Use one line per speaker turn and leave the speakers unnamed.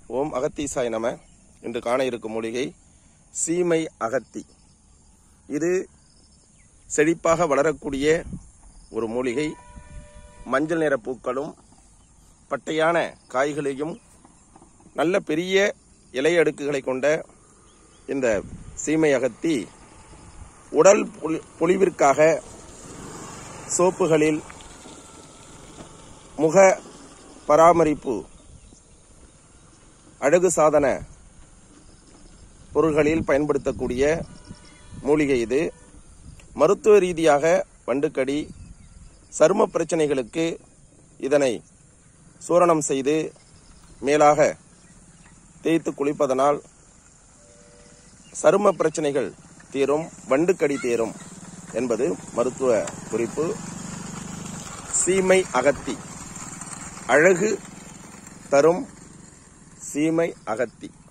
ஓம் அகத்தீசாய் நம இன்று காண இருக்கும் மூலிகை சீமை அகத்தி இது செழிப்பாக வளரக்கூடிய ஒரு மூலிகை மஞ்சள் நிற பூக்களும் பட்டையான காய்களையும் நல்ல பெரிய இலை அடுக்குகளை கொண்ட இந்த சீமை அகத்தி உடல் பொலி- பொலிவிற்காக சோப்புகளில் முக பராமரிப்பு அழகு சாதன பொருள்களில் பயன்படுத்தக்கூடிய மூலிகை இது மருத்துவ ரீதியாக வண்டுக்கடி சரும பிரச்சனைகளுக்கு இதனை சூரணம் செய்து மேலாக தேய்த்து குளிப்பதனால் சரும பிரச்சனைகள் தீரும் வண்டுக்கடி தீரும் என்பது மருத்துவ குறிப்பு சீமை அகத்தி அழகு தரும் சீமை அகத்தி